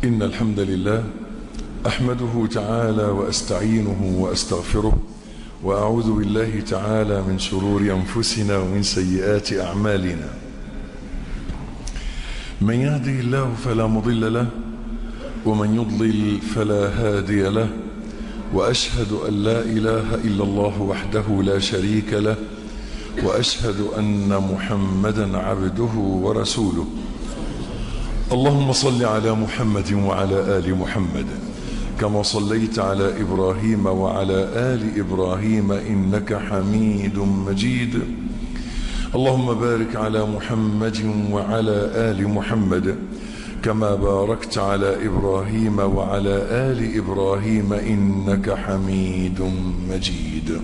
إن الحمد لله أحمده تعالى وأستعينه وأستغفره وأعوذ بالله تعالى من شرور أنفسنا ومن سيئات أعمالنا من يهده الله فلا مضل له ومن يضلل فلا هادي له وأشهد أن لا إله إلا الله وحده لا شريك له وأشهد أن محمدا عبده ورسوله اللهم صل على محمد وعلى آل محمد كما صليت على إبراهيم وعلى آل إبراهيم إنك حميد مجيد اللهم بارك على محمد وعلى آل محمد كما باركت على إبراهيم وعلى آل إبراهيم إنك حميد مجيد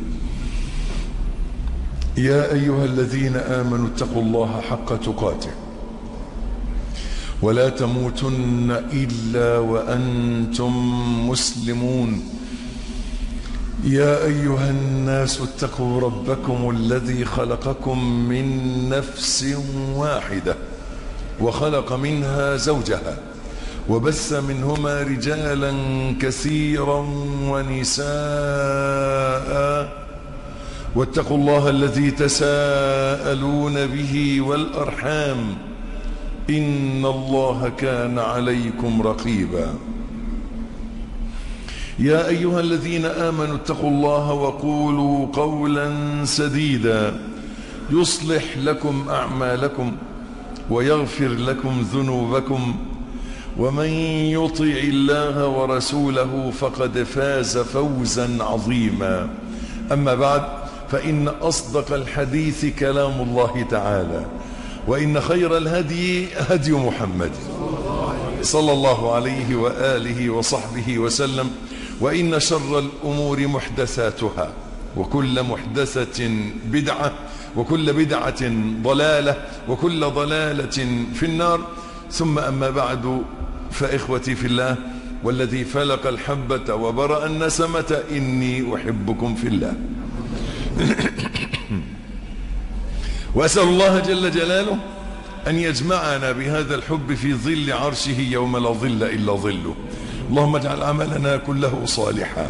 يا أيها الذين آمنوا اتقوا الله حق تقاته ولا تموتن إلا وأنتم مسلمون يا أيها الناس اتقوا ربكم الذي خلقكم من نفس واحدة وخلق منها زوجها وبث منهما رجالا كثيرا ونساء واتقوا الله الذي تساءلون به والأرحام إن الله كان عليكم رقيبا يا أيها الذين آمنوا اتقوا الله وقولوا قولا سديدا يصلح لكم أعمالكم ويغفر لكم ذنوبكم ومن يطع الله ورسوله فقد فاز فوزا عظيما أما بعد فإن أصدق الحديث كلام الله تعالى وإن خير الهدي هدي محمد صلى الله عليه وآله وصحبه وسلم وإن شر الأمور محدثاتها وكل محدثة بدعة وكل بدعة ضلالة وكل ضلالة في النار ثم أما بعد فإخوتي في الله والذي فلق الحبة وبرأ النسمة إني أحبكم في الله وأسأل الله جل جلاله أن يجمعنا بهذا الحب في ظل عرشه يوم لا ظل إلا ظله اللهم اجعل عملنا كله صالحا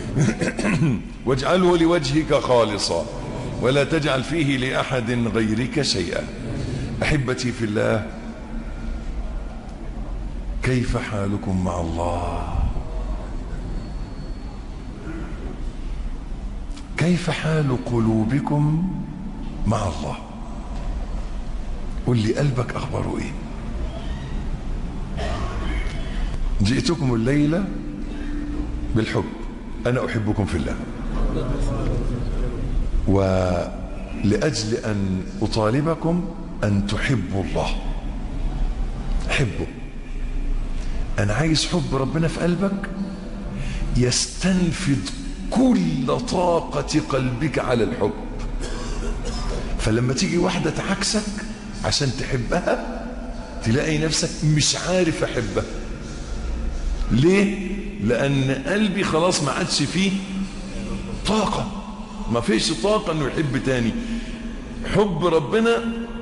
واجعله لوجهك خالصا ولا تجعل فيه لأحد غيرك شيئا أحبتي في الله كيف حالكم مع الله كيف حال قلوبكم مع الله قل لي قلبك أخباره إيه جئتكم الليلة بالحب أنا أحبكم في الله ولأجل أن أطالبكم أن تحبوا الله حبوا أنا عايز حب ربنا في قلبك يستنفذ كل طاقة قلبك على الحب فلما تيجي واحدة تعكسك عشان تحبها تلاقي نفسك مش عارف أحبها ليه؟ لأن قلبي خلاص ما عادش فيه طاقة ما فيش طاقة انه يحب تاني حب ربنا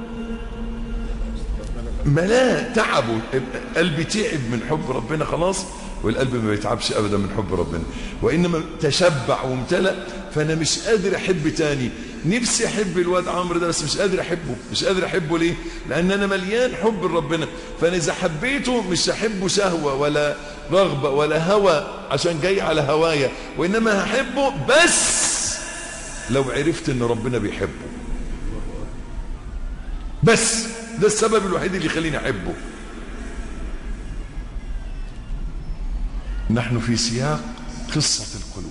ملا تعبه قلبي تعب من حب ربنا خلاص والقلب ما بيتعبش ابدا من حب ربنا وانما تشبع وامتلأ فانا مش قادر احب تاني نفسي احب الواد عمرو ده بس مش قادر احبه مش قادر احبه ليه لان انا مليان حب لربنا فانا اذا حبيته مش هحبه شهوه ولا رغبه ولا هوى عشان جاي على هوايا وانما هحبه بس لو عرفت ان ربنا بيحبه بس ده السبب الوحيد اللي يخليني احبه نحن في سياق قصة القلوب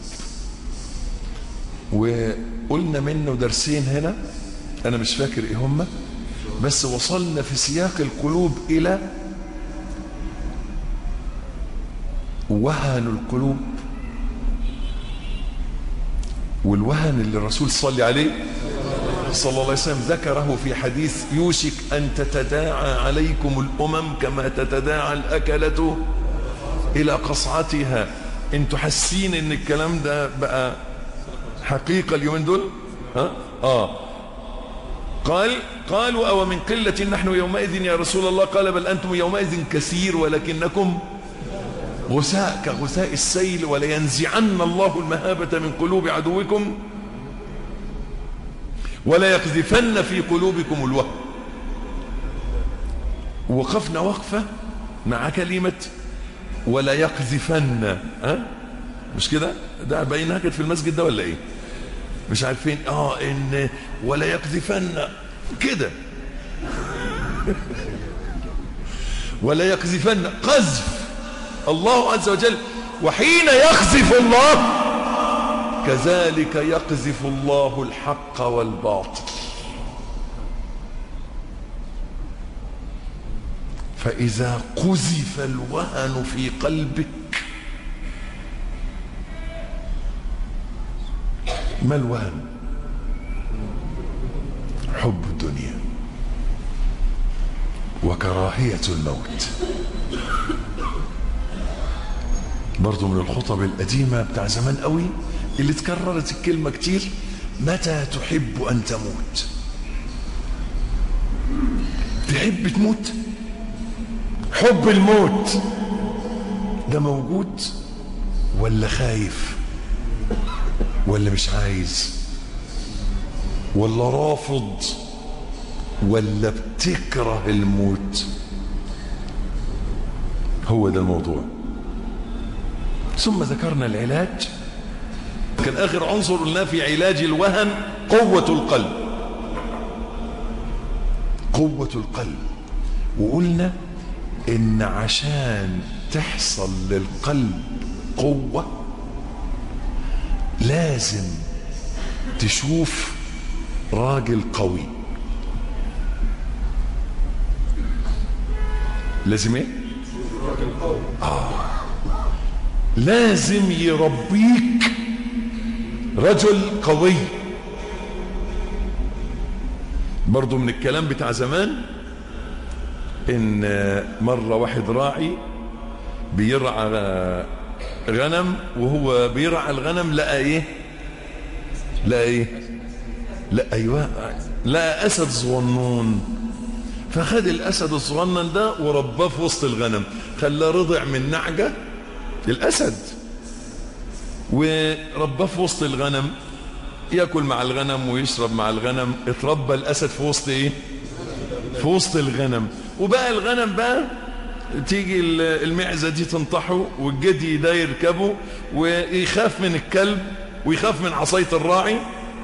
وقلنا منه درسين هنا انا مش فاكر ايه هما بس وصلنا في سياق القلوب الى وهن القلوب والوهن اللي الرسول صلى عليه صلى الله عليه وسلم ذكره في حديث يوشك أن تتداعى عليكم الأمم كما تتداعى الأكلة إلى قصعتها انتوا حاسين ان الكلام ده بقى حقيقة اليومين دول ها؟ آه قال قالوا أو من قلة نحن يومئذ يا رسول الله قال بل أنتم يومئذ كثير ولكنكم غثاء كغثاء السيل ولينزعن الله المهابة من قلوب عدوكم ولا يقذفن في قلوبكم الوهم وقفنا وقفة مع كلمة ولا يقذفن ها مش كده ده باينها كانت في المسجد ده ولا ايه مش عارفين اه ان ولا يقذفن كده ولا يقذفن قذف الله عز وجل وحين يقذف الله كذلك يقذف الله الحق والباطل فإذا قذف الوهن في قلبك ما الوهن حب الدنيا وكراهية الموت برضو من الخطب القديمة بتاع زمان قوي اللي تكررت الكلمة كتير متى تحب أن تموت تحب تموت حب الموت ده موجود ولا خايف ولا مش عايز ولا رافض ولا بتكره الموت هو ده الموضوع ثم ذكرنا العلاج كان آخر عنصر قلناه في علاج الوهن قوة القلب قوة القلب وقلنا إن عشان تحصل للقلب قوة لازم تشوف راجل قوي لازم ايه آه. لازم يربيك رجل قوي برضو من الكلام بتاع زمان ان مرة واحد راعي بيرعى غنم وهو بيرعى الغنم لقى ايه لقى ايه لا ايوه لقى اسد صغنون فخد الاسد الصغنن ده ورباه في وسط الغنم خلاه رضع من نعجه الاسد ورباه في وسط الغنم ياكل مع الغنم ويشرب مع الغنم اتربى الاسد في وسط ايه في وسط الغنم وبقى الغنم بقى تيجي المعزه دي تنطحه والجدي ده يركبه ويخاف من الكلب ويخاف من عصايه الراعي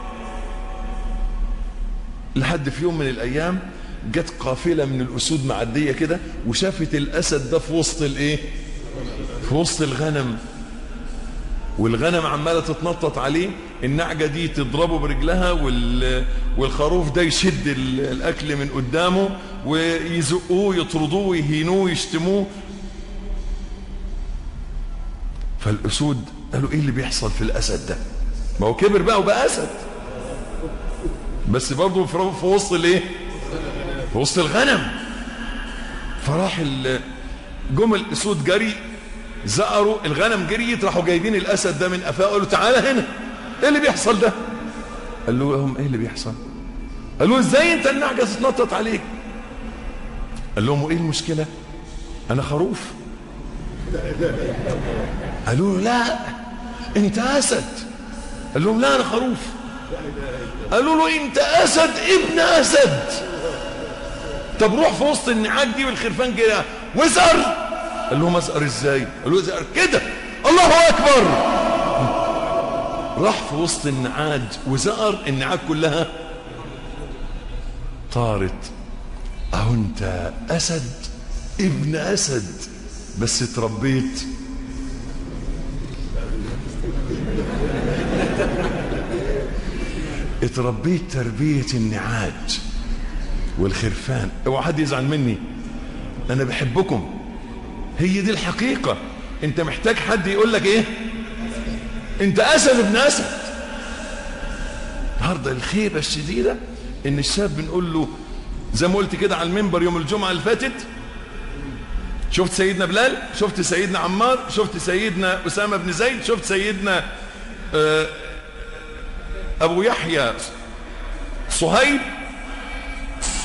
لحد في يوم من الايام جت قافله من الاسود معديه كده وشافت الاسد ده في وسط الايه في وسط الغنم والغنم عماله تتنطط عليه النعجه دي تضربه برجلها والخروف ده يشد الاكل من قدامه ويزقوه يطردوه ويهينوه يشتموه فالاسود قالوا ايه اللي بيحصل في الاسد ده ما هو كبر بقى وبقى اسد بس برضه في وسط الايه في وسط الغنم فراح جم الاسود جري زقروا الغنم جريت راحوا جايبين الاسد ده من قفاه قالوا تعالى هنا ايه اللي بيحصل ده قال له لهم ايه اللي بيحصل قالوا ازاي انت النعجه تتنطط عليك قال لهم وايه المشكله انا خروف قالوا له لا انت اسد قال لهم لا انا خروف قالوا له انت اسد ابن اسد طب روح في وسط النعاج دي والخرفان كده واسأل قال لهم اسأل ازاي قال له اسأل كده الله اكبر راح في وسط النعاج وزقر النعاج كلها طارت اهو انت اسد ابن اسد بس اتربيت اتربيت تربية النعاج والخرفان اوعى حد يزعل مني انا بحبكم هي دي الحقيقة انت محتاج حد يقول لك ايه انت اسد ابن اسد النهارده الخيبة الشديدة ان الشاب بنقول له زي ما قلت كده على المنبر يوم الجمعة اللي فاتت شفت سيدنا بلال شفت سيدنا عمار شفت سيدنا أسامة بن زيد شفت سيدنا أبو يحيى صهيب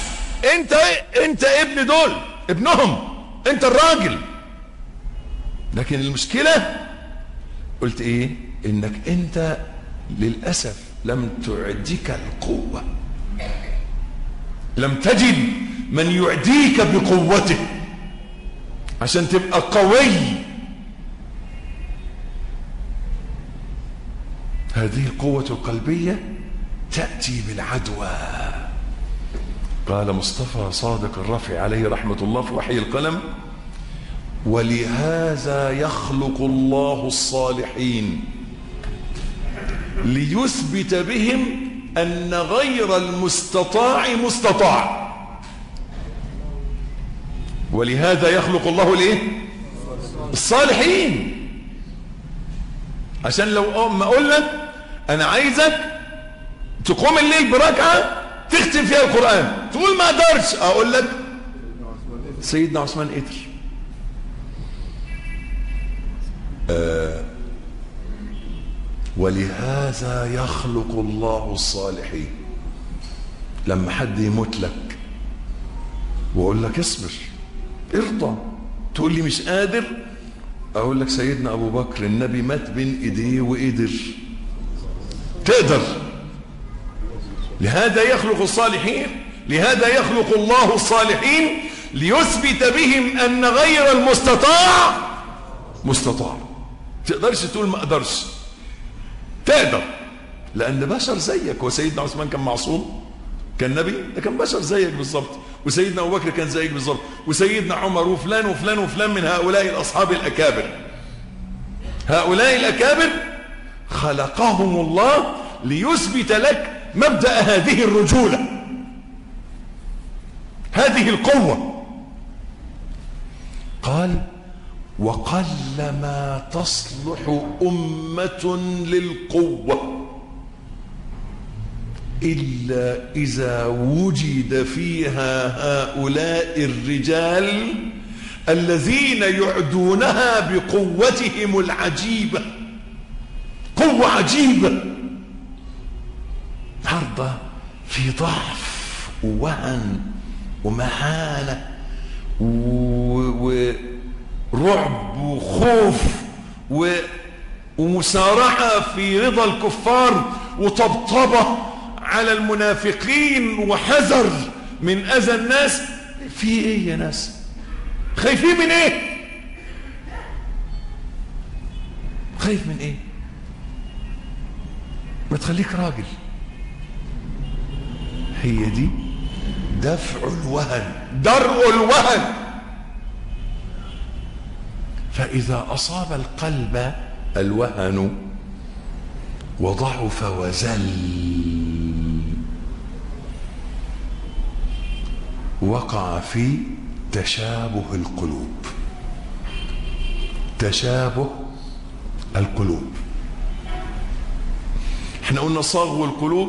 انت انت ابن دول ابنهم انت الراجل لكن المشكلة قلت ايه انك انت للأسف لم تعديك القوة لم تجد من يعديك بقوته عشان تبقى قوي هذه القوة القلبية تأتي بالعدوى قال مصطفى صادق الرفع عليه رحمة الله في وحي القلم ولهذا يخلق الله الصالحين ليثبت بهم أن غير المستطاع مستطاع ولهذا يخلق الله الايه الصالحين عشان لو ما اقول لك انا عايزك تقوم الليل بركعه تختم فيها القران تقول ما اقدرش اقول لك سيدنا عثمان قدر آه ولهذا يخلق الله الصالحين لما حد يموت لك واقول لك اصبر ارضى تقول لي مش قادر اقول لك سيدنا ابو بكر النبي مات بين ايديه وقدر تقدر لهذا يخلق الصالحين لهذا يخلق الله الصالحين ليثبت بهم ان غير المستطاع مستطاع تقدرش تقول ما اقدرش تقدر لان بشر زيك وسيدنا عثمان كان معصوم كان نبي ده كان بشر زيك بالظبط وسيدنا ابو بكر كان زيك بالظبط وسيدنا عمر وفلان وفلان وفلان من هؤلاء الاصحاب الاكابر هؤلاء الاكابر خلقهم الله ليثبت لك مبدا هذه الرجوله هذه القوه قال وقلما تصلح امه للقوه إلا إذا وجد فيها هؤلاء الرجال الذين يعدونها بقوتهم العجيبة قوة عجيبة عرضة في ضعف ووهن ومهانة ورعب وخوف ومسارعة في رضا الكفار وطبطبة على المنافقين وحذر من اذى الناس في ايه يا ناس خايفين من ايه خايف من ايه ما تخليك راجل هي دي دفع الوهن درء الوهن فاذا اصاب القلب الوهن وضعف وزل وقع في تشابه القلوب تشابه القلوب احنا قلنا صغو القلوب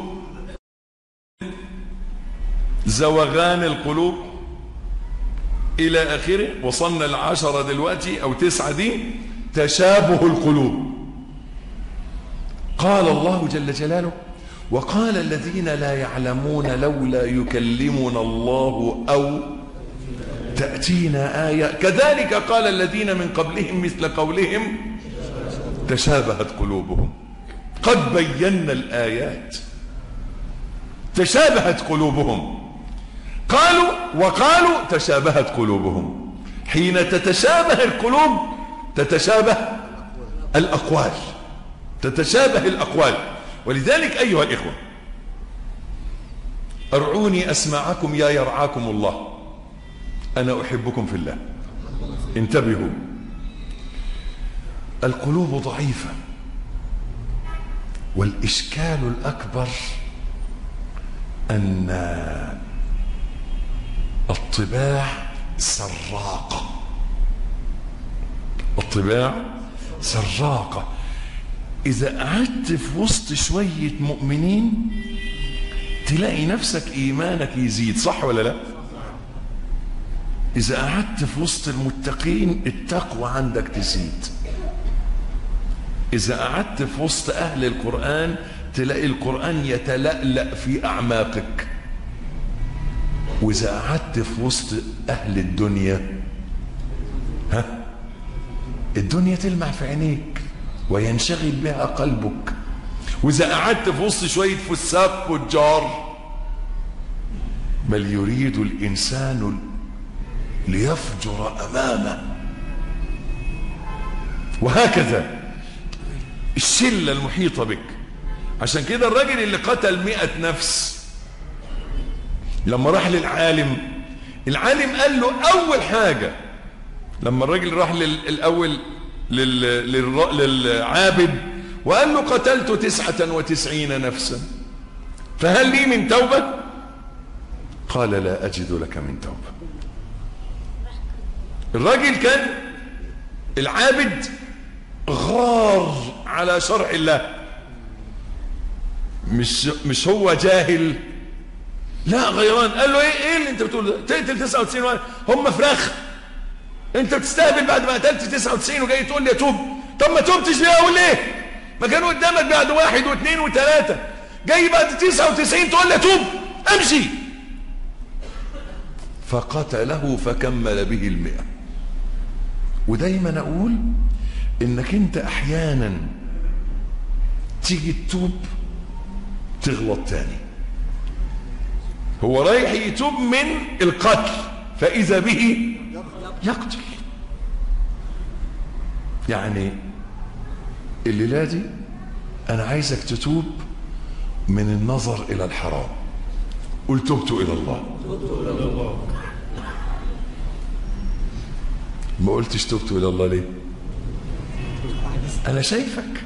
زوغان القلوب الى اخره وصلنا العشرة دلوقتي او تسعة دي تشابه القلوب قال الله جل جلاله وقال الذين لا يعلمون لولا يكلمنا الله أو تأتينا آية كذلك قال الذين من قبلهم مثل قولهم تشابهت قلوبهم قد بينا الآيات تشابهت قلوبهم قالوا وقالوا تشابهت قلوبهم حين تتشابه القلوب تتشابه الأقوال تتشابه الأقوال ولذلك أيها الإخوة أرعوني أسمعكم يا يرعاكم الله أنا أحبكم في الله انتبهوا القلوب ضعيفة والإشكال الأكبر أن الطباع سراقة الطباع سراقة إذا قعدت في وسط شوية مؤمنين تلاقي نفسك إيمانك يزيد صح ولا لا إذا قعدت في وسط المتقين التقوى عندك تزيد إذا قعدت في وسط أهل القرآن تلاقي القرآن يتلألأ في أعماقك وإذا قعدت في وسط أهل الدنيا ها الدنيا تلمع في عينيك وينشغل بها قلبك واذا قعدت في وسط شويه فساق فجار بل يريد الانسان ليفجر امامه وهكذا الشله المحيطه بك عشان كده الراجل اللي قتل مئة نفس لما راح للعالم العالم قال له اول حاجه لما الراجل راح للاول لل... للر... للعابد وقال له قتلت تسعة وتسعين نفسا فهل لي من توبة قال لا أجد لك من توبة الراجل كان العابد غار على شرع الله مش مش هو جاهل لا غيران قال له ايه ايه اللي انت بتقوله ده تقتل 99 واحد هم فراخ انت بتستهبل بعد ما قتلت 99 وجاي تقول لي اتوب طب ما توبتش ليه اقول ليه ما كانوا قدامك بعد واحد واثنين وثلاثة جاي بعد 99 تقول لي اتوب امشي فقتله فكمل به المئة ودايما اقول انك انت احيانا تيجي تتوب تغلط تاني هو رايح يتوب من القتل فاذا به يقتل يعني الليلة دي انا عايزك تتوب من النظر الى الحرام قل تبت الى الله ما قلتش تبت الى الله ليه انا شايفك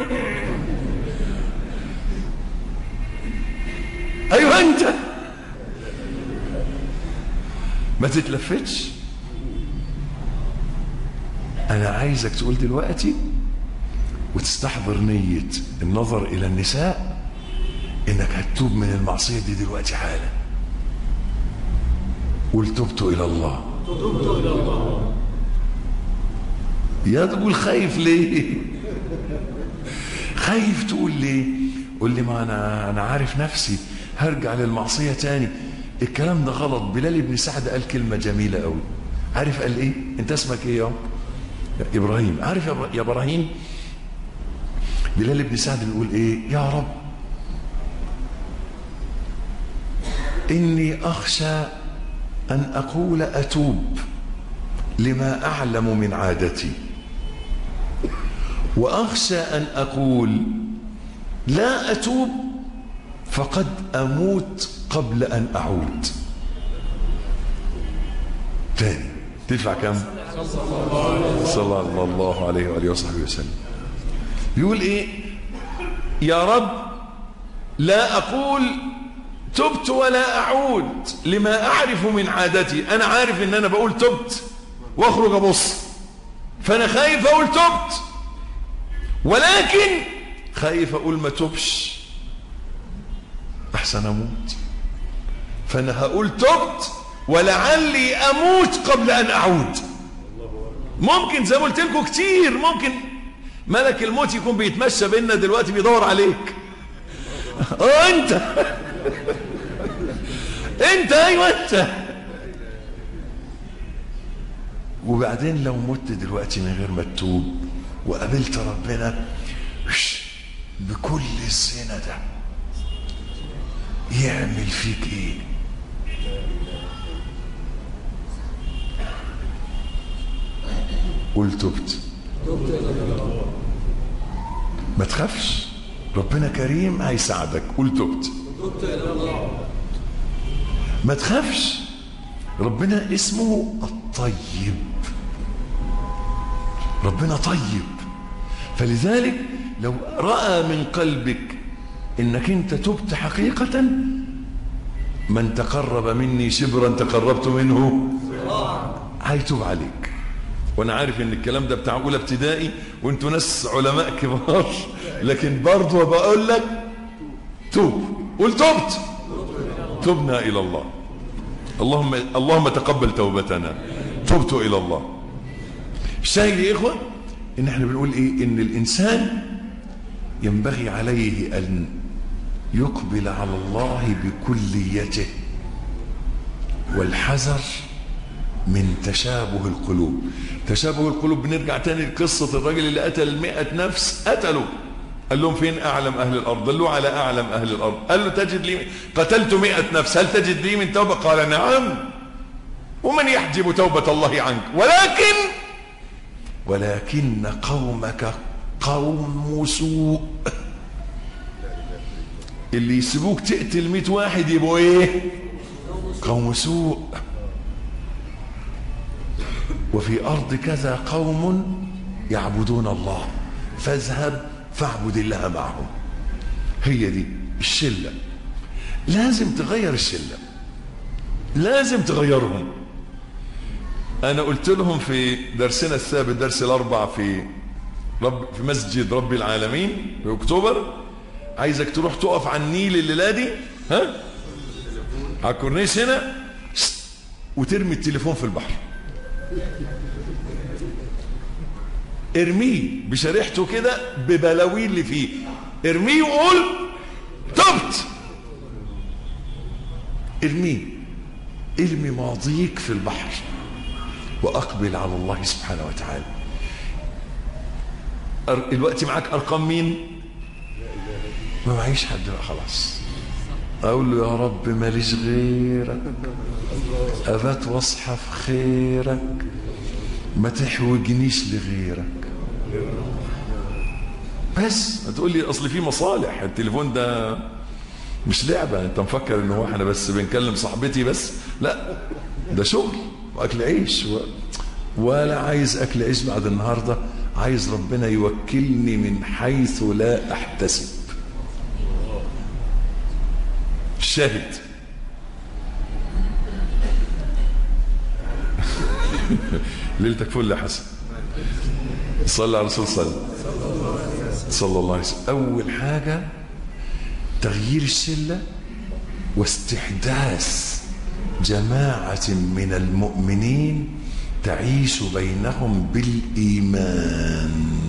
ايوه انت ما تتلفتش انا عايزك تقول دلوقتي وتستحضر نية النظر الى النساء انك هتتوب من المعصية دي دلوقتي حالا قل تبت الى الله تبت الى الله يا تقول خايف ليه خايف تقول ليه قول لي ما انا انا عارف نفسي هرجع للمعصيه تاني الكلام ده غلط بلال بن سعد قال كلمه جميله قوي عارف قال ايه انت اسمك ايه يا ابراهيم عارف يا ابراهيم بلال بن سعد بيقول ايه يا رب اني اخشى ان اقول اتوب لما اعلم من عادتي واخشى ان اقول لا اتوب فقد اموت قبل ان اعود تاني تدفع كم صلى الله عليه واله وصحبه وسلم بيقول ايه يا رب لا اقول تبت ولا اعود لما اعرف من عادتي انا عارف ان انا بقول تبت واخرج ابص فانا خايف اقول تبت ولكن خايف اقول ما تبش احسن اموت فانا هقول تبت ولعلي اموت قبل ان اعود ممكن زي ما قلت لكم كتير ممكن ملك الموت يكون بيتمشى بينا دلوقتي بيدور عليك اه انت انت ايوه انت وبعدين لو مت دلوقتي من غير ما تتوب وقابلت ربنا بكل الزنا ده يعمل فيك ايه قل تبت ما تخافش ربنا كريم هيساعدك قل تبت ما تخافش ربنا اسمه الطيب ربنا طيب فلذلك لو رأى من قلبك انك انت تبت حقيقة من تقرب مني شبرا تقربت منه هيتوب عليك وانا عارف ان الكلام ده بتاع اولى ابتدائي وانتوا ناس علماء كبار لكن برضه بقول لك توب قول تبت تبنا الى الله اللهم اللهم تقبل توبتنا تبت الى الله الشاهد يا اخوه ان احنا بنقول ايه ان الانسان ينبغي عليه ان يقبل على الله بكليته والحذر من تشابه القلوب تشابه القلوب بنرجع تاني لقصة الراجل اللي قتل مئة نفس قتلوا قال لهم فين أعلم أهل الأرض دلوا على أعلم أهل الأرض قال له تجد لي قتلت مئة نفس هل تجد لي من توبة قال نعم ومن يحجب توبة الله عنك ولكن ولكن قومك قوم سوء اللي يسيبوك تقتل مئة واحد يبقوا ايه قوم سوء وفي أرض كذا قوم يعبدون الله فاذهب فاعبد الله معهم هي دي الشلة لازم تغير الشلة لازم تغيرهم أنا قلت لهم في درسنا الثابت درس الأربع في رب في مسجد رب العالمين في أكتوبر عايزك تروح تقف على النيل الليلة دي ها على الكورنيش هنا وترمي التليفون في البحر ارميه بشريحته كده ببلاوي اللي فيه ارميه وقول تبت ارميه ارمي ماضيك في البحر واقبل على الله سبحانه وتعالى الوقت معاك ارقام مين ما معيش حد بقى خلاص اقول له يا رب ماليش غيرك ابات واصحى في خيرك ما تحوجنيش لغيرك بس هتقول لي اصل في مصالح التليفون ده مش لعبة انت مفكر ان هو احنا بس بنكلم صاحبتي بس لا ده شغل واكل عيش و... ولا عايز اكل عيش بعد النهاردة عايز ربنا يوكلني من حيث لا احتسب الشاهد ليلتك فل يا حسن صلى على الرسول صلى صلى الله عليه وسلم اول حاجه تغيير الشله واستحداث جماعه من المؤمنين تعيش بينهم بالايمان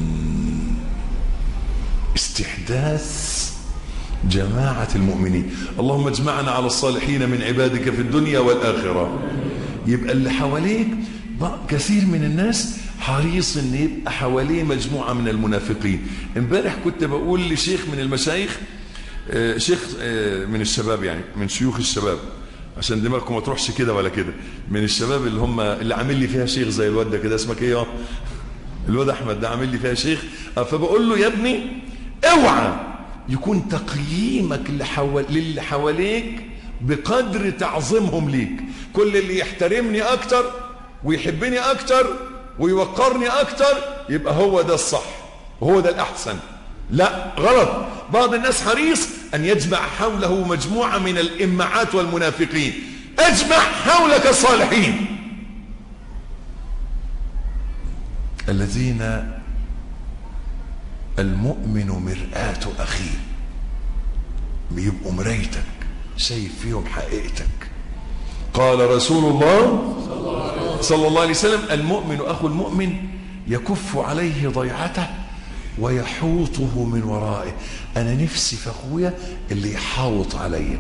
استحداث جماعه المؤمنين اللهم اجمعنا على الصالحين من عبادك في الدنيا والاخره يبقى اللي حواليك كثير من الناس حريص ان يبقى حواليه مجموعه من المنافقين امبارح كنت بقول لشيخ من المشايخ شيخ من الشباب يعني من شيوخ الشباب عشان دماغكم ما تروحش كده ولا كده من الشباب اللي هم اللي عامل لي فيها شيخ زي الواد ده كده اسمك ايه يا الواد احمد ده عامل لي فيها شيخ فبقول له يا ابني اوعى يكون تقييمك اللي حوال للي حواليك بقدر تعظيمهم ليك كل اللي يحترمني اكتر ويحبني اكتر ويوقرني اكتر يبقى هو ده الصح وهو ده الاحسن لا غلط بعض الناس حريص ان يجمع حوله مجموعة من الامعات والمنافقين اجمع حولك الصالحين الذين المؤمن مرآة اخيه بيبقوا مرايتك شايف فيهم حقيقتك قال رسول الله صلى الله عليه وسلم المؤمن أخو المؤمن يكف عليه ضيعته ويحوطه من ورائه أنا نفسي في أخويا اللي يحاوط عليا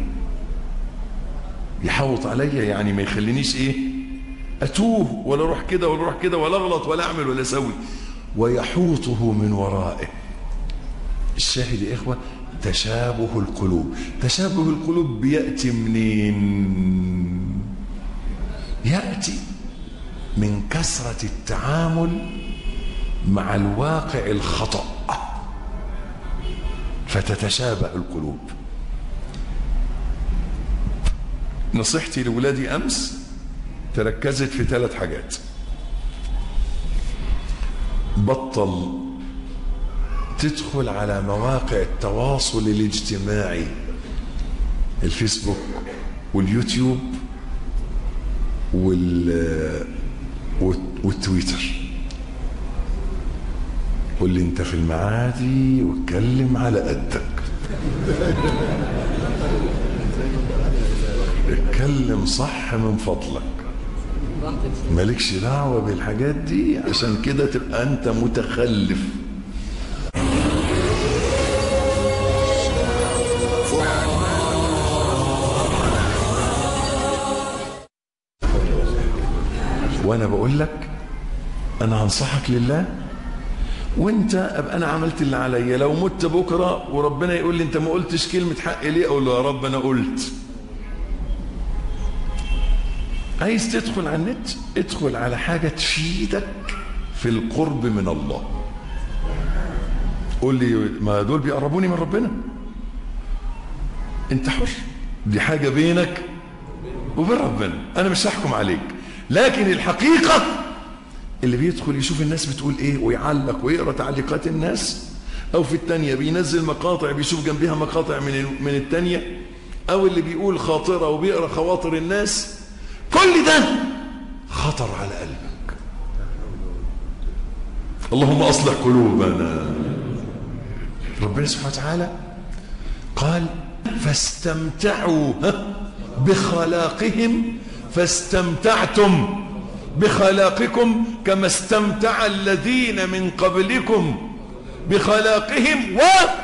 يحاوط عليا يعني ما يخلينيش إيه أتوه ولا أروح كده ولا أروح كده ولا أغلط ولا أعمل ولا أسوي ويحوطه من ورائه الشاهد يا إخوة تشابه القلوب تشابه القلوب بيأتي منين يأتي من كثرة التعامل مع الواقع الخطأ فتتشابه القلوب نصيحتي لولادي أمس تركزت في ثلاث حاجات بطل تدخل على مواقع التواصل الاجتماعي الفيسبوك واليوتيوب وال والتويتر قول لي انت في المعادي واتكلم على قدك اتكلم صح من فضلك مالكش دعوة بالحاجات دي عشان كده تبقى انت متخلف وانا بقول لك انا هنصحك لله وانت ابقى انا عملت اللي عليا لو مت بكره وربنا يقول لي انت ما قلتش كلمه حق ليه اقول له يا رب انا قلت عايز تدخل على النت ادخل على حاجه تفيدك في القرب من الله قول لي ما دول بيقربوني من ربنا انت حر دي حاجه بينك وبين ربنا انا مش هحكم عليك لكن الحقيقه اللي بيدخل يشوف الناس بتقول ايه ويعلق ويقرا تعليقات الناس او في الثانيه بينزل مقاطع بيشوف جنبها مقاطع من من الثانيه او اللي بيقول خاطره وبيقرا خواطر الناس كل ده خطر على قلبك اللهم اصلح قلوبنا ربنا سبحانه وتعالى قال فاستمتعوا بخلاقهم فاستمتعتم بخلاقكم كما استمتع الذين من قبلكم بخلاقهم و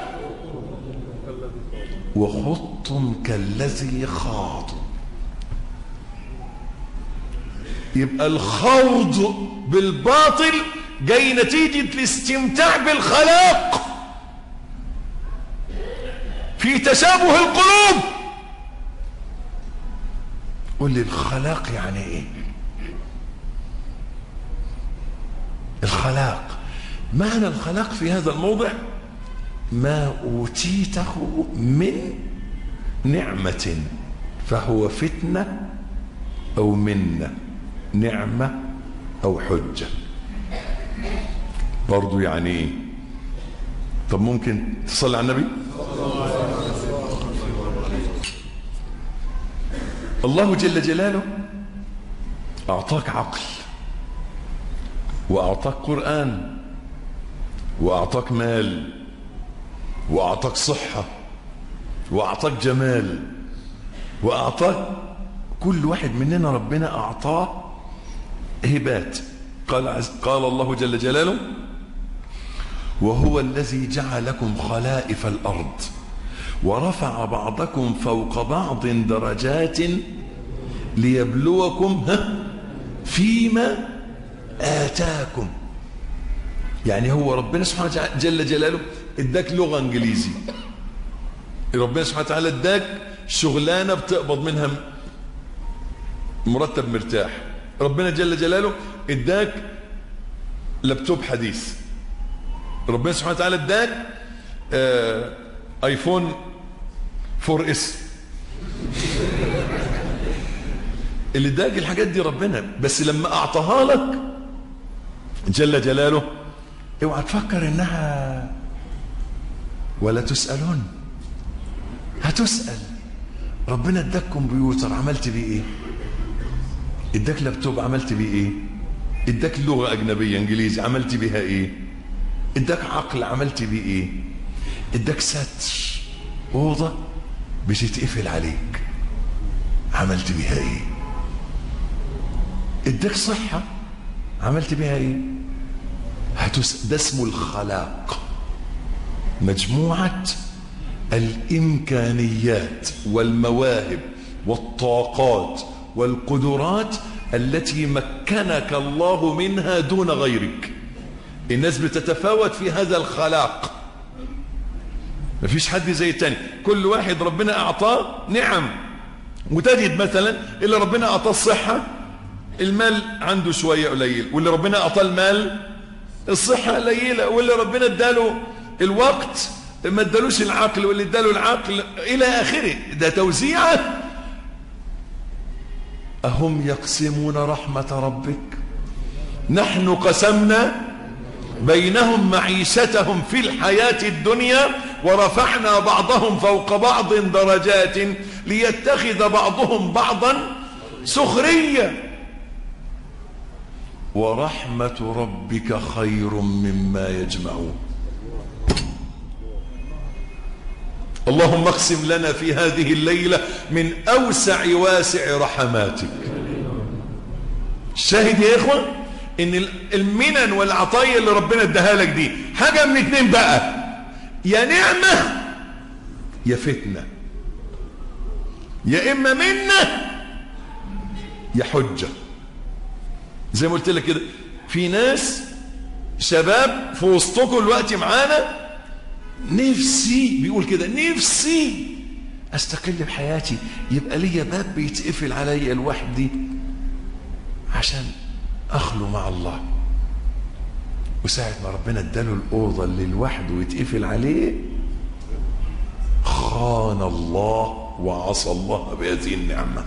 وخضتم كالذي خاضوا يبقى الخوض بالباطل جاي نتيجة الاستمتاع بالخلاق في تشابه القلوب قول لي الخلاق يعني ايه الخلاق معنى الخلاق في هذا الموضع ما أوتيته من نعمة فهو فتنة أو منة نعمة أو حجة برضو يعني ايه طب ممكن تصلي على النبي الله جل جلاله أعطاك عقل وأعطاك قرآن وأعطاك مال وأعطاك صحة وأعطاك جمال وأعطاك كل واحد مننا ربنا أعطاه هبات قال, قال الله جل جلاله وهو الذي جعلكم خلائف الأرض ورفع بعضكم فوق بعض درجات ليبلوكم فيما آتاكم يعني هو ربنا سبحانه جل جلاله اداك لغة انجليزي ربنا سبحانه وتعالى اداك شغلانة بتقبض منها مرتب مرتاح ربنا جل جلاله اداك لابتوب حديث ربنا سبحانه وتعالى اداك آه ايفون 4 اس اللي اداك الحاجات دي ربنا بس لما اعطاها لك جل جلاله اوعى تفكر انها ولا تسالون هتسال ربنا اداك كمبيوتر عملت بيه ايه اداك لابتوب عملت بيه ايه اداك لغه اجنبيه انجليزي عملت بيها ايه اداك عقل عملت بيه ايه اداك ستر اوضه بتتقفل عليك عملت بيها ايه اداك صحه عملت بيها ايه هتس... ده اسمه الخلاق مجموعه الامكانيات والمواهب والطاقات والقدرات التي مكنك الله منها دون غيرك الناس بتتفاوت في هذا الخلاق مفيش حد زي التاني كل واحد ربنا اعطاه نعم وتجد مثلا اللي ربنا اعطاه الصحة المال عنده شوية قليل واللي ربنا اعطاه المال الصحة قليلة واللي ربنا اداله الوقت ما ادالوش العقل واللي اداله العقل الى اخره ده توزيعه أهم يقسمون رحمة ربك نحن قسمنا بينهم معيشتهم في الحياة الدنيا ورفعنا بعضهم فوق بعض درجات ليتخذ بعضهم بعضا سخرية ورحمة ربك خير مما يجمعون اللهم اقسم لنا في هذه الليلة من أوسع واسع رحماتك الشاهد يا إخوة إن المنن والعطايا اللي ربنا اداها لك دي حاجة من اتنين بقى يا نعمة يا فتنة يا إما منة يا حجة زي ما قلت لك كده في ناس شباب في وسطكم الوقت معانا نفسي بيقول كده نفسي استقل بحياتي يبقى ليا باب بيتقفل عليا لوحدي عشان اخلو مع الله وساعة ما ربنا اداله الأوضة اللي لوحده ويتقفل عليه خان الله وعصى الله بهذه النعمة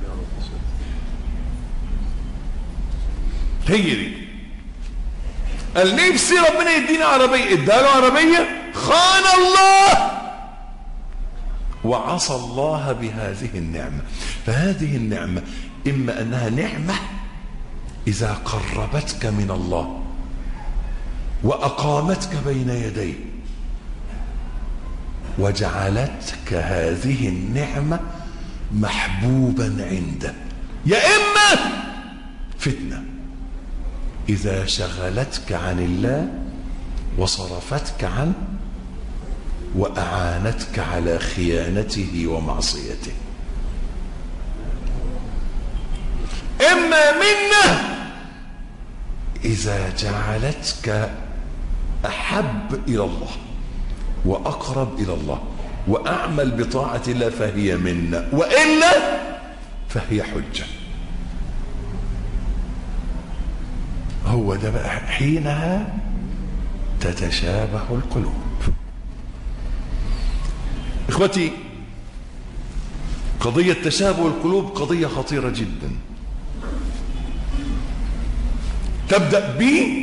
هي دي قال نفسي ربنا يديني عربية اداله عربية خان الله وعصى الله بهذه النعمة فهذه النعمة إما أنها نعمة إذا قربتك من الله وأقامتك بين يديه وجعلتك هذه النعمة محبوبا عنده يا إما فتنة إذا شغلتك عن الله وصرفتك عنه وأعانتك على خيانته ومعصيته إما منه إذا جعلتك أحب إلى الله وأقرب إلى الله وأعمل بطاعة الله فهي منا وإلا فهي حجة هو ده بقى حينها تتشابه القلوب إخوتي قضية تشابه القلوب قضية خطيرة جدا تبدأ ب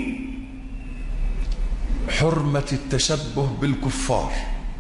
حرمة التشبه بالكفار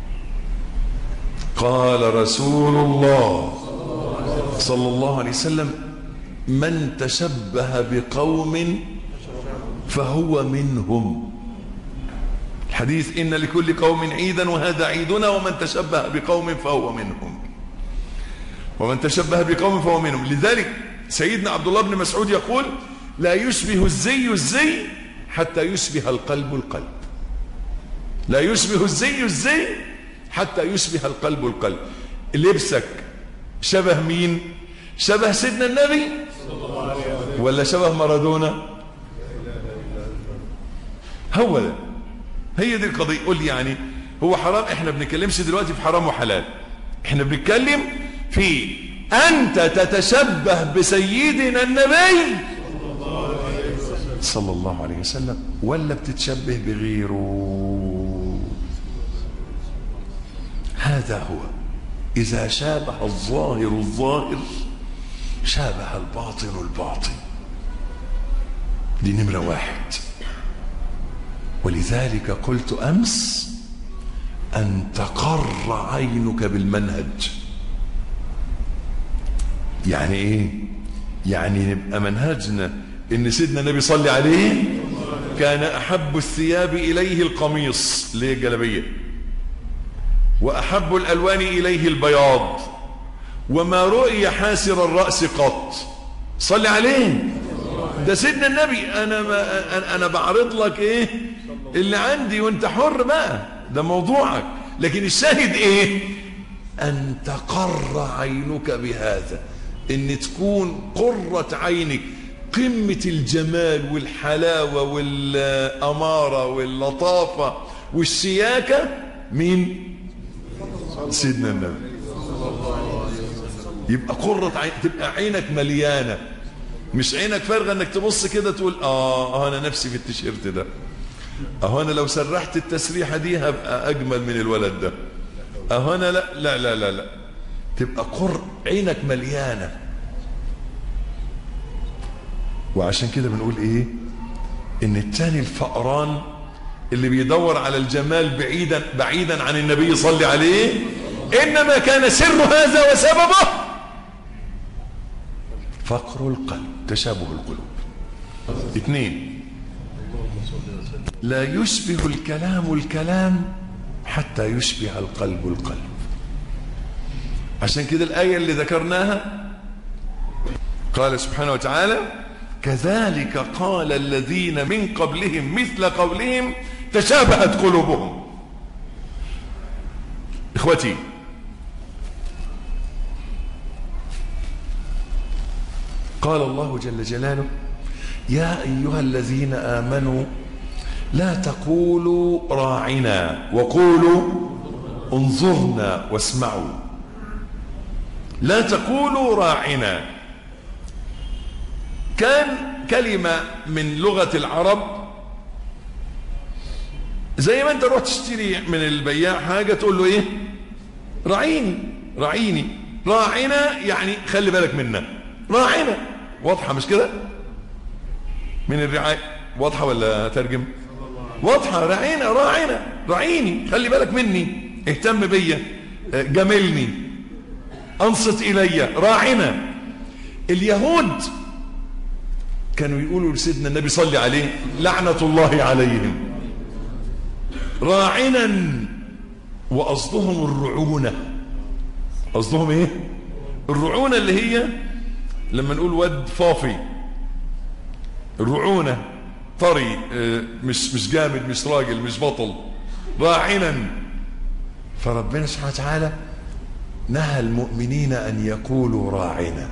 قال رسول الله صلى الله عليه وسلم من تشبه بقوم فهو منهم الحديث إن لكل قوم عيدا وهذا عيدنا ومن تشبه بقوم فهو منهم ومن تشبه بقوم فهو منهم لذلك سيدنا عبد الله بن مسعود يقول لا يشبه الزي الزي حتى يشبه القلب القلب لا يشبه الزي الزي حتى يشبه القلب القلب لبسك شبه مين شبه سيدنا النبي ولا شبه مارادونا هو ده هي دي القضية قول لي يعني هو حرام احنا بنتكلمش دلوقتي في حرام وحلال احنا بنتكلم في انت تتشبه بسيدنا النبي صلى الله عليه وسلم ولا بتتشبه بغيره هذا هو إذا شابه الظاهر الظاهر شابه الباطن الباطن دي نمرة واحد ولذلك قلت أمس أن تقر عينك بالمنهج يعني إيه يعني نبقى منهجنا إن سيدنا النبي صلى عليه كان أحب الثياب إليه القميص اللي هي الجلبية وأحب الألوان إليه البياض وما رؤي حاسر الرأس قط صلي عليه ده سيدنا النبي أنا, ما أنا بعرض لك إيه اللي عندي وانت حر بقى ده موضوعك لكن الشاهد إيه أن تقر عينك بهذا ان تكون قرة عينك قمة الجمال والحلاوة والأمارة واللطافة والشياكة مين سيدنا النبي يبقى قرة عين تبقى عينك مليانة مش عينك فارغة انك تبص كده تقول اه انا نفسي في التيشيرت ده اهو انا لو سرحت التسريحة دي هبقى اجمل من الولد ده اهو انا لا لا لا لا, لا. تبقى قر عينك مليانة وعشان كده بنقول ايه ان التاني الفقران اللي بيدور على الجمال بعيدا بعيدا عن النبي صلى عليه انما كان سر هذا وسببه فقر القلب تشابه القلوب اثنين لا يشبه الكلام الكلام حتى يشبه القلب القلب عشان كده الآية اللي ذكرناها قال سبحانه وتعالى كذلك قال الذين من قبلهم مثل قولهم تشابهت قلوبهم اخوتي قال الله جل جلاله يا أيها الذين آمنوا لا تقولوا راعنا وقولوا انظرنا واسمعوا لا تقولوا راعنا كان كلمة من لغة العرب زي ما انت رحت تشتري من البياع حاجة تقول له ايه راعيني راعيني راعنا يعني خلي بالك منا راعنا واضحة مش كده من الرعاية واضحة ولا ترجم واضحة راعينا راعنا راعيني خلي بالك مني اهتم بيا جملني انصت الي راعنا اليهود كانوا يقولوا لسيدنا النبي صلي عليه لعنة الله عليهم راعنا وقصدهم الرعونة قصدهم ايه الرعونة اللي هي لما نقول ود فافي الرعونة طري مش مش جامد مش راجل مش بطل راعنا فربنا سبحانه وتعالى نهى المؤمنين أن يقولوا راعنا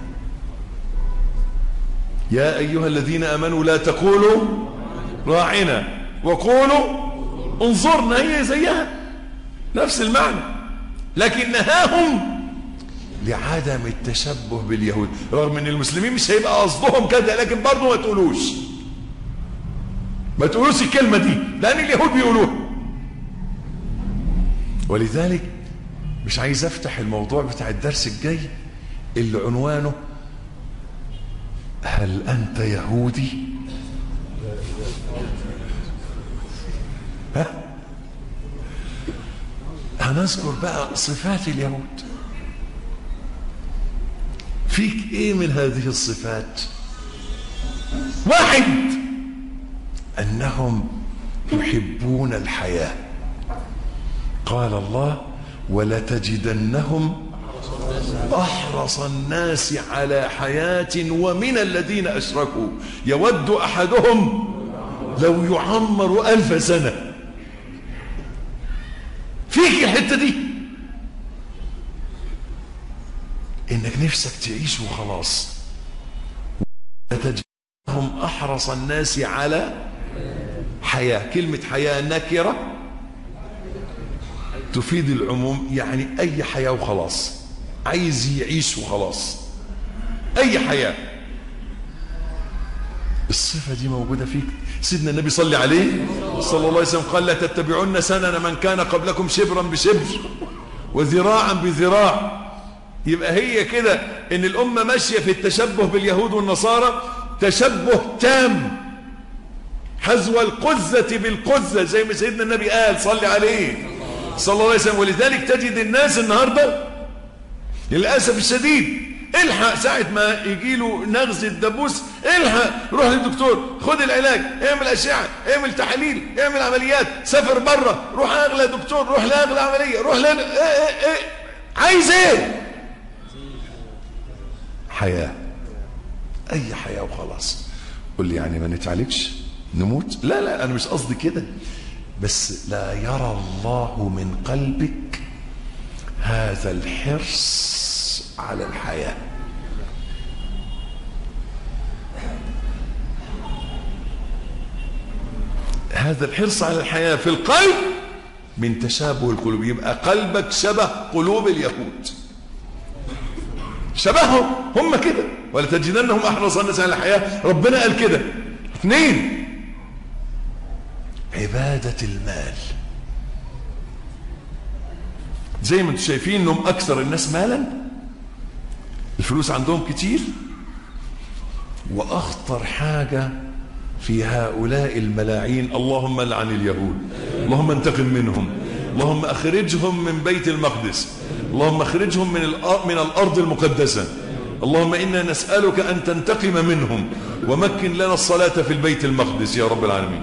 يا أيها الذين أمنوا لا تقولوا راعنا وقولوا انظرنا هي زيها نفس المعنى لكن نهاهم لعدم التشبه باليهود رغم ان المسلمين مش هيبقى قصدهم كده لكن برضه ما تقولوش ما تقولوش الكلمة دي لأن اليهود بيقولوها ولذلك مش عايز افتح الموضوع بتاع الدرس الجاي اللي عنوانه هل انت يهودي ها هنذكر بقى صفات اليهود فيك ايه من هذه الصفات واحد انهم يحبون الحياه قال الله ولتجدنهم احرص الناس على حياه ومن الذين اشركوا يود احدهم لو يعمر الف سنه فيك الحته دي انك نفسك تعيش وخلاص لتجدنهم احرص الناس على حياه كلمه حياه نكره تفيد العموم يعني اي حياة وخلاص عايز يعيش وخلاص اي حياة الصفة دي موجودة فيك سيدنا النبي صلى عليه صلى الله عليه وسلم قال لا تتبعون سنن من كان قبلكم شبرا بشبر وذراعا بذراع يبقى هي كده ان الامة ماشية في التشبه باليهود والنصارى تشبه تام حذو القزة بالقزة زي ما سيدنا النبي قال صلي عليه صلى الله عليه وسلم ولذلك تجد الناس النهاردة للأسف الشديد الحق ساعة ما يجي له نغز الدبوس الحق روح للدكتور خد العلاج اعمل أشعة اعمل تحاليل اعمل عمليات سافر بره روح أغلى دكتور روح لأغلى عملية روح لأغلى ايه ايه ايه عايز ايه حياة اي حياة وخلاص قل لي يعني ما نتعالجش نموت لا لا انا مش قصدي كده بس لا يرى الله من قلبك هذا الحرص على الحياة هذا الحرص على الحياة في القلب من تشابه القلوب يبقى قلبك شبه قلوب اليهود شبههم هم كده ولا تجدنهم احرص الناس على الحياة ربنا قال كده اثنين عبادة المال زي ما انتم شايفين انهم اكثر الناس مالا الفلوس عندهم كتير واخطر حاجة في هؤلاء الملاعين اللهم لعن اليهود اللهم انتقم منهم اللهم اخرجهم من بيت المقدس اللهم اخرجهم من من الارض المقدسة اللهم انا نسألك ان تنتقم منهم ومكن لنا الصلاة في البيت المقدس يا رب العالمين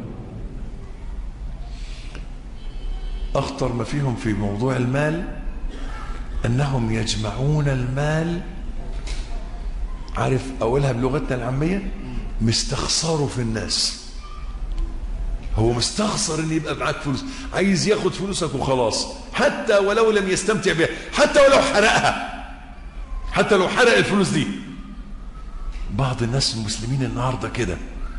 أخطر ما فيهم في موضوع المال أنهم يجمعون المال عارف أولها بلغتنا العامية مستخسروا في الناس هو مستخسر ان يبقى معاك فلوس عايز ياخد فلوسك وخلاص حتى ولو لم يستمتع بها حتى ولو حرقها حتى لو حرق الفلوس دي بعض الناس المسلمين النهارده كده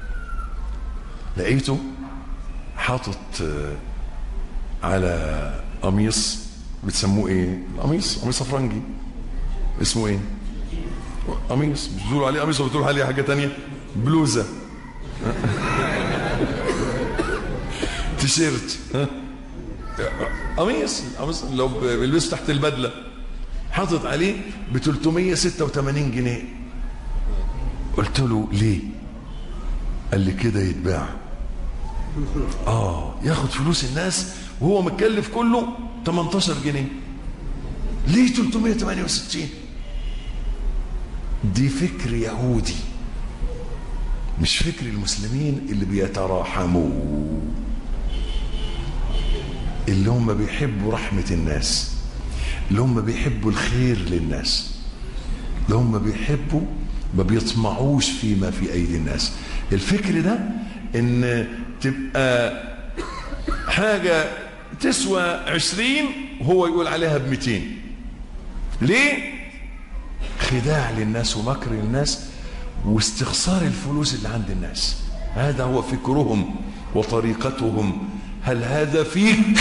لقيته حاطط آه، على قميص بتسموه ايه قميص قميص افرنجي اسمه ايه قميص مش بتقولوا عليه قميص ولا بتقولوا عليه حاجه تانية بلوزه تيشيرت ها؟ قميص قميص لو بيلبسه تحت البدله حاطط عليه ب 386 جنيه قلت له ليه قال لي كده يتباع اه ياخد فلوس الناس وهو متكلف كله 18 جنيه ليه 368 دي فكر يهودي مش فكر المسلمين اللي بيتراحموا اللي هم بيحبوا رحمة الناس اللي هم بيحبوا الخير للناس اللي هم بيحبوا ما بيطمعوش فيما في أيدي الناس الفكر ده ان تبقى حاجة تسوى عشرين وهو يقول عليها بمتين ليه خداع للناس ومكر للناس واستخسار الفلوس اللي عند الناس هذا هو فكرهم وطريقتهم هل هذا فيك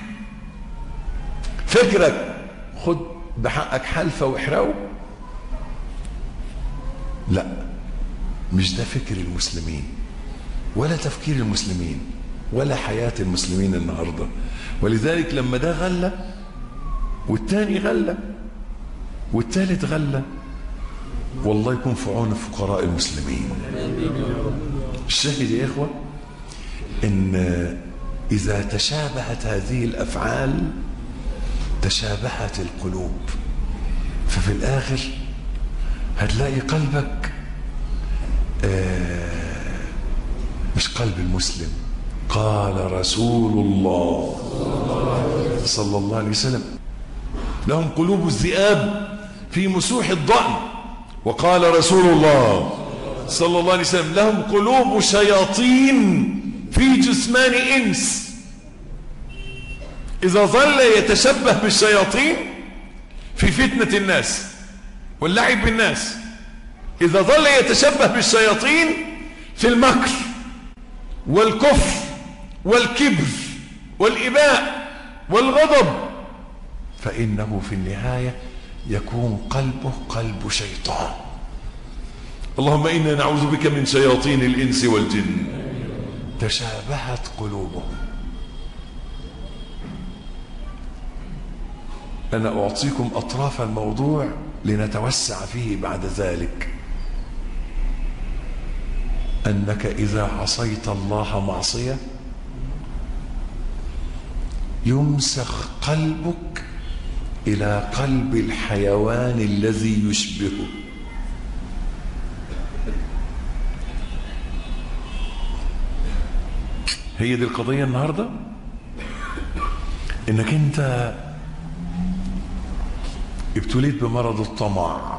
فكرك خد بحقك حلفة واحرقه لا مش ده فكر المسلمين ولا تفكير المسلمين ولا حياة المسلمين النهاردة ولذلك لما ده غلى والتاني غلى والتالت غلى والله يكون في عون فقراء المسلمين الشاهد يا إخوة إن إذا تشابهت هذه الأفعال تشابهت القلوب ففي الآخر هتلاقي قلبك آه مش قلب المسلم قال رسول الله صلى الله عليه وسلم لهم قلوب الذئاب في مسوح الضأن وقال رسول الله صلى الله عليه وسلم لهم قلوب شياطين في جثمان إنس إذا ظل يتشبه بالشياطين في فتنة الناس واللعب بالناس إذا ظل يتشبه بالشياطين في المكر والكفر والكبر والإباء والغضب فإنه في النهاية يكون قلبه قلب شيطان اللهم إنا نعوذ بك من شياطين الإنس والجن تشابهت قلوبهم أنا أعطيكم أطراف الموضوع لنتوسع فيه بعد ذلك أنك إذا عصيت الله معصية يمسخ قلبك إلى قلب الحيوان الذي يشبهه هي دي القضية النهاردة انك انت ابتليت بمرض الطمع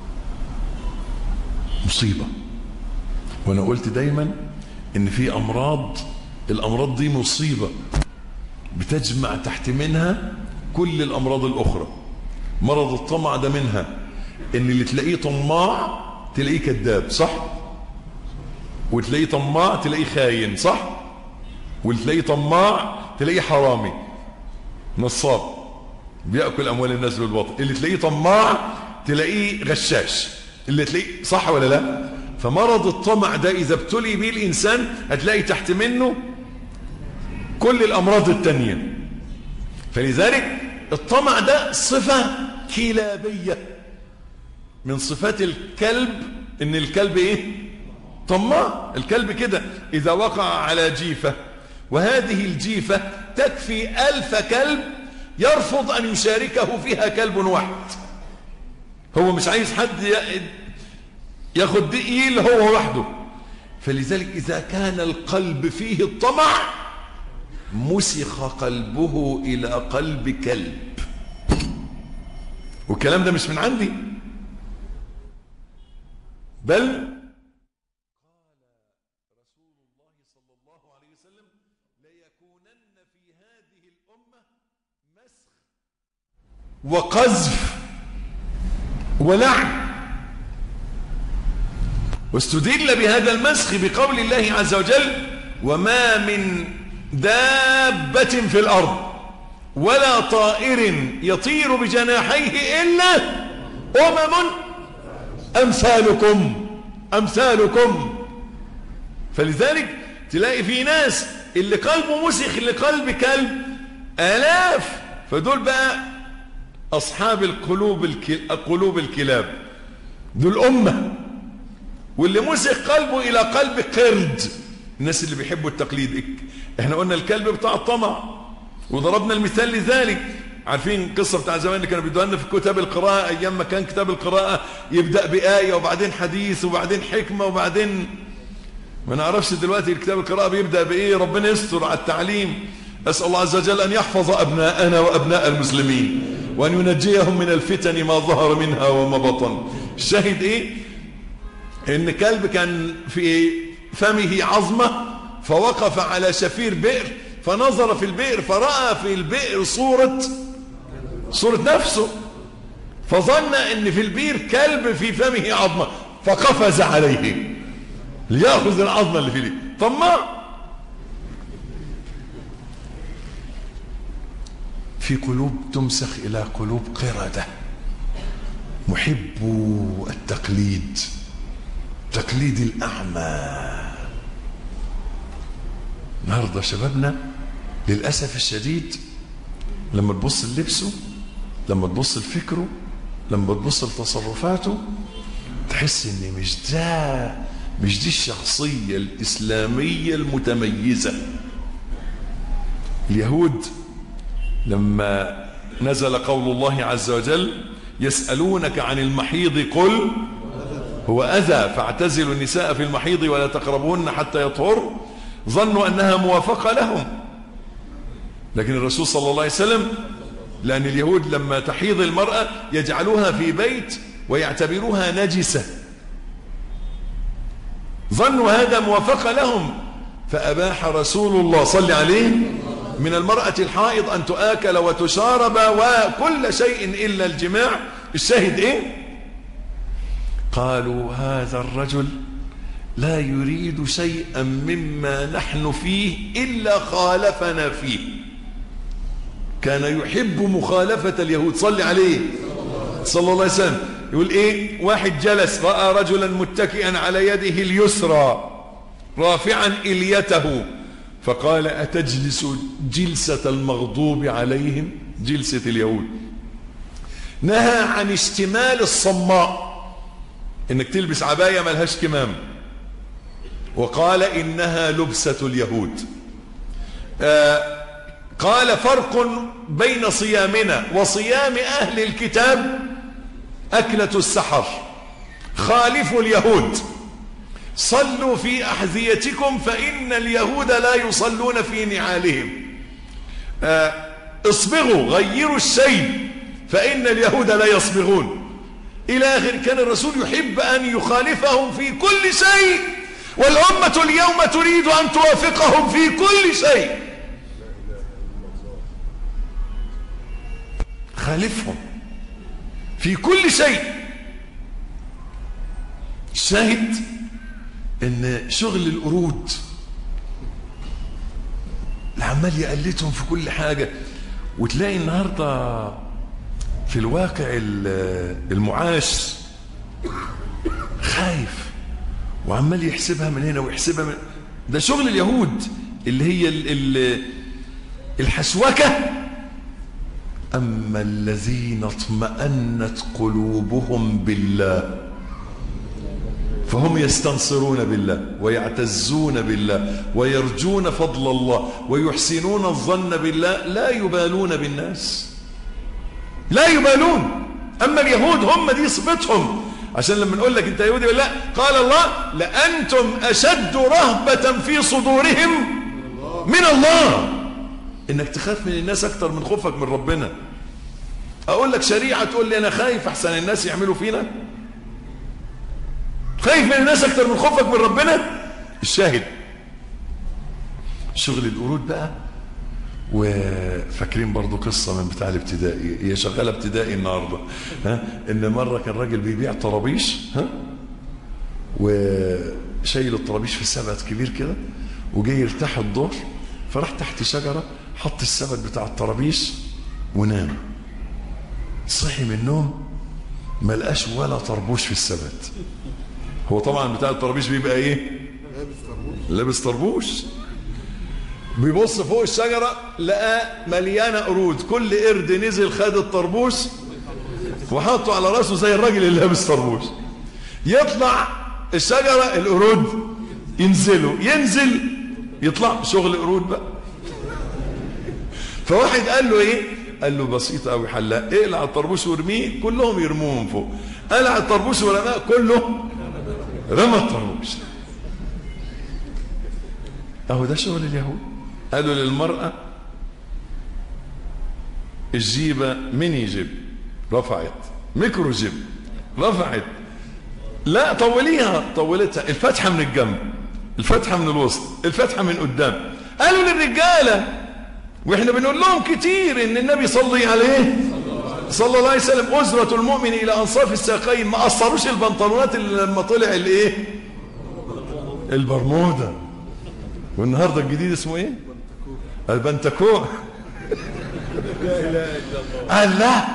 مصيبة وانا قلت دايما ان في امراض الامراض دي مصيبة بتجمع تحت منها كل الامراض الاخرى مرض الطمع ده منها ان اللي تلاقيه طماع تلاقيه كذاب صح وتلاقيه طماع تلاقيه خاين صح واللي تلاقيه طماع تلاقيه حرامي نصاب بياكل اموال الناس بالباطل اللي تلاقيه طماع تلاقيه غشاش اللي تلاقيه صح ولا لا فمرض الطمع ده اذا ابتلي به الانسان هتلاقي تحت منه كل الامراض التانية فلذلك الطمع ده صفة كلابية من صفات الكلب ان الكلب ايه طماع الكلب كده اذا وقع على جيفة وهذه الجيفة تكفي ألف كلب يرفض أن يشاركه فيها كلب واحد هو مش عايز حد ياخد دقيل هو وحده فلذلك إذا كان القلب فيه الطمع مسخ قلبه إلى قلب كلب والكلام ده مش من عندي بل وقذف ولعن واستدل بهذا المسخ بقول الله عز وجل وما من دابة في الأرض ولا طائر يطير بجناحيه إلا أمم أمثالكم أمثالكم فلذلك تلاقي في ناس اللي قلبه مسخ اللي قلب كلب آلاف فدول بقى أصحاب القلوب الكل... قلوب الكلاب دول أمة واللي مسخ قلبه إلى قلب قرد الناس اللي بيحبوا التقليد احنا قلنا الكلب بتاع الطمع وضربنا المثال لذلك عارفين القصة بتاع زمان اللي كانوا بيدوها لنا في كتاب القراءة أيام ما كان كتاب القراءة يبدأ بآية وبعدين حديث وبعدين حكمة وبعدين ما نعرفش دلوقتي كتاب القراءة بيبدأ بإيه ربنا يستر على التعليم أسأل الله عز وجل أن يحفظ أبناءنا وأبناء المسلمين وأن ينجيهم من الفتن ما ظهر منها وما بطن الشاهد إيه إن كلب كان في فمه عظمة فوقف على شفير بئر فنظر في البئر فرأى في البئر صورة صورة نفسه فظن ان في البئر كلب في فمه عظمة فقفز عليه ليأخذ العظمة اللي في البئر طماع في قلوب تمسخ إلى قلوب قردة محبو التقليد تقليد الأعمى النهارده شبابنا للأسف الشديد لما تبص للبسه لما تبص لفكره لما تبص لتصرفاته تحس ان مش ده مش دي الشخصية الإسلامية المتميزة اليهود لما نزل قول الله عز وجل يسألونك عن المحيض قل هو أذى فاعتزلوا النساء في المحيض ولا تقربوهن حتى يطهر ظنوا أنها موافقة لهم لكن الرسول صلى الله عليه وسلم لأن اليهود لما تحيض المرأة يجعلوها في بيت ويعتبروها نجسة ظنوا هذا موافقة لهم فأباح رسول الله صلى عليه من المرأة الحائض أن تآكل وتشارب وكل شيء إلا الجماع الشاهد إيه قالوا هذا الرجل لا يريد شيئا مما نحن فيه إلا خالفنا فيه كان يحب مخالفة اليهود صلي عليه صلى الله عليه وسلم يقول ايه واحد جلس رأى رجلا متكئا على يده اليسرى رافعا إليته فقال أتجلس جلسة المغضوب عليهم جلسة اليهود نهى عن اشتمال الصماء انك تلبس عباية ملهاش كمام وقال إنها لبسة اليهود آه قال فرق بين صيامنا وصيام أهل الكتاب أكلة السحر خالفوا اليهود صلوا في أحذيتكم فإن اليهود لا يصلون في نعالهم آه اصبغوا غيروا الشيء فإن اليهود لا يصبغون إلى آخر كان الرسول يحب أن يخالفهم في كل شيء والأمة اليوم تريد أن توافقهم في كل شيء خالفهم في كل شيء شاهد ان شغل القرود العمال يقلدهم في كل حاجة وتلاقي النهاردة في الواقع المعاش خايف وعمال يحسبها من هنا ويحسبها من ده شغل اليهود اللي هي ال ال الحسوكة أما الذين اطمأنت قلوبهم بالله فهم يستنصرون بالله ويعتزون بالله ويرجون فضل الله ويحسنون الظن بالله لا يبالون بالناس لا يبالون أما اليهود هم دي صفتهم عشان لما نقول لك انت يهودي ولا قال الله لأنتم أشد رهبة في صدورهم من الله انك تخاف من الناس اكتر من خوفك من ربنا اقول لك شريعة تقول لي انا خايف احسن الناس يعملوا فينا خايف من الناس اكتر من خوفك من ربنا الشاهد شغل القرود بقى وفاكرين برضو قصة من بتاع الابتدائي هي شغالة ابتدائي النهاردة ها ان مرة كان راجل بيبيع طرابيش ها وشايل الطرابيش في سبت كبير كده وجاي يرتاح الظهر فراح تحت شجرة حط السبت بتاع الطرابيش ونام صحي من النوم ما لقاش ولا طربوش في السبت هو طبعا بتاع الطرابيش بيبقى ايه لابس طربوش بيبص فوق الشجرة لقى مليانة قرود كل قرد نزل خد الطربوش وحطه على راسه زي الراجل اللي لابس طربوش يطلع الشجرة القرود ينزلوا ينزل يطلع شغل قرود بقى فواحد قال له ايه قال له بسيط قوي حلاق اقلع الطربوش وارميه كلهم يرموهم فوق قلع الطربوش ورماه كله رمى الطربوش اهو ده شغل اليهود قالوا للمرأة الجيبة ميني جيب رفعت ميكرو جيب رفعت لا طوليها طولتها الفتحة من الجنب الفتحة من الوسط الفتحة من قدام قالوا للرجالة واحنا بنقول لهم كتير ان النبي صلي عليه صلى الله عليه وسلم أزرة المؤمن إلى أنصاف الساقين ما قصروش البنطلونات اللي لما طلع الايه البرمودا والنهارده الجديد اسمه ايه البنتكوع قال لا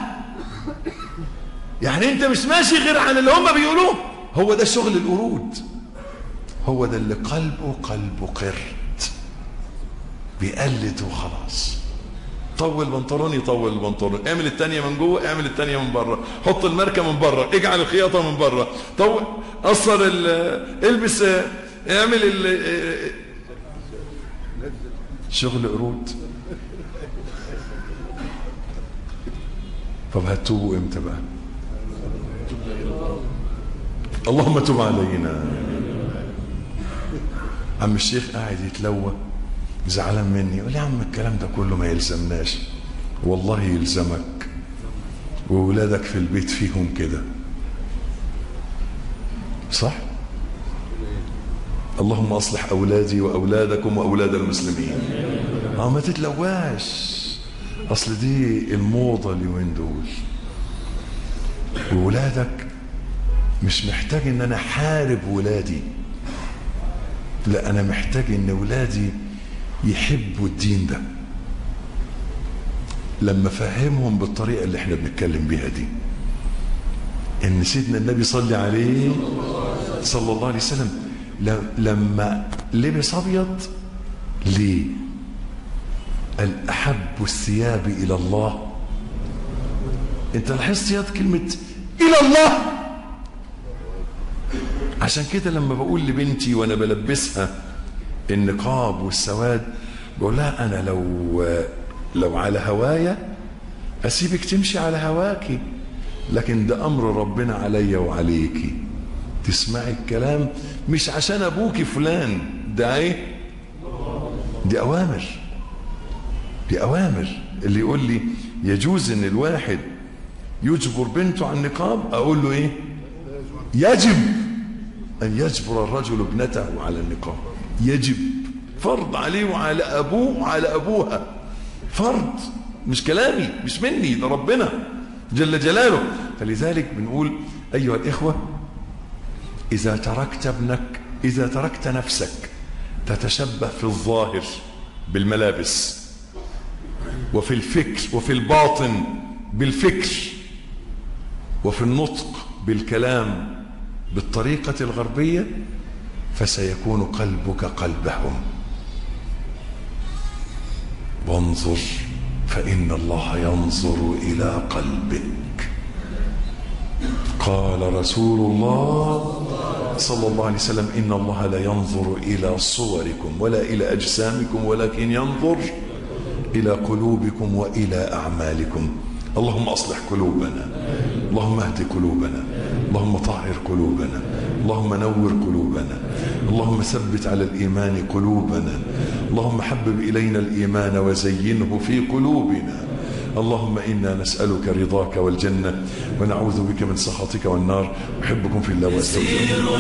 يعني انت مش ماشي غير عن اللي هم بيقولوه هو ده شغل القرود هو ده اللي قلبه قلبه قرد بيقلد وخلاص طول البنطلون يطول البنطلون اعمل التانية من جوه اعمل التانية من بره حط الماركة من بره اجعل الخياطة من بره طول قصر البس اعمل ال شغل قرود طب هتوبوا امتى بقى اللهم تب علينا عم الشيخ قاعد يتلوى زعلان مني يقول يا عم الكلام ده كله ما يلزمناش والله يلزمك وولادك في البيت فيهم كده صح اللهم اصلح اولادي واولادكم واولاد المسلمين اه ما تتلواش اصل دي الموضه اليومين دول وولادك مش محتاج ان انا احارب ولادي لا انا محتاج ان ولادي يحبوا الدين ده لما فهمهم بالطريقه اللي احنا بنتكلم بيها دي ان سيدنا النبي صلى عليه صلى الله عليه وسلم لما لبس ابيض ليه قال احب الثياب الى الله انت لاحظت يا كلمه الى الله عشان كده لما بقول لبنتي وانا بلبسها النقاب والسواد بقول لها انا لو لو على هوايا اسيبك تمشي على هواكي لكن ده امر ربنا عليا وعليكي تسمعي الكلام مش عشان ابوكي فلان ده ايه دي اوامر دي اوامر اللي يقول لي يجوز ان الواحد يجبر بنته على النقاب اقول له ايه يجب ان يجبر الرجل ابنته على النقاب يجب فرض عليه وعلى ابوه وعلى ابوها فرض مش كلامي مش مني ده ربنا جل جلاله فلذلك بنقول ايها الاخوه إذا تركت ابنك إذا تركت نفسك تتشبه في الظاهر بالملابس وفي الفكر وفي الباطن بالفكر وفي النطق بالكلام بالطريقة الغربية فسيكون قلبك قلبهم وانظر فإن الله ينظر إلى قلبك قال رسول الله صلى الله عليه وسلم إن الله لا ينظر إلى صوركم ولا إلى أجسامكم ولكن ينظر إلى قلوبكم وإلى أعمالكم اللهم أصلح قلوبنا اللهم اهد قلوبنا اللهم طهر قلوبنا اللهم نور قلوبنا اللهم ثبت على الإيمان قلوبنا اللهم حبب إلينا الإيمان وزينه في قلوبنا اللهم إنا نسألك رضاك والجنة ونعوذ بك من سخطك والنار أحبكم في الله وأستغفرك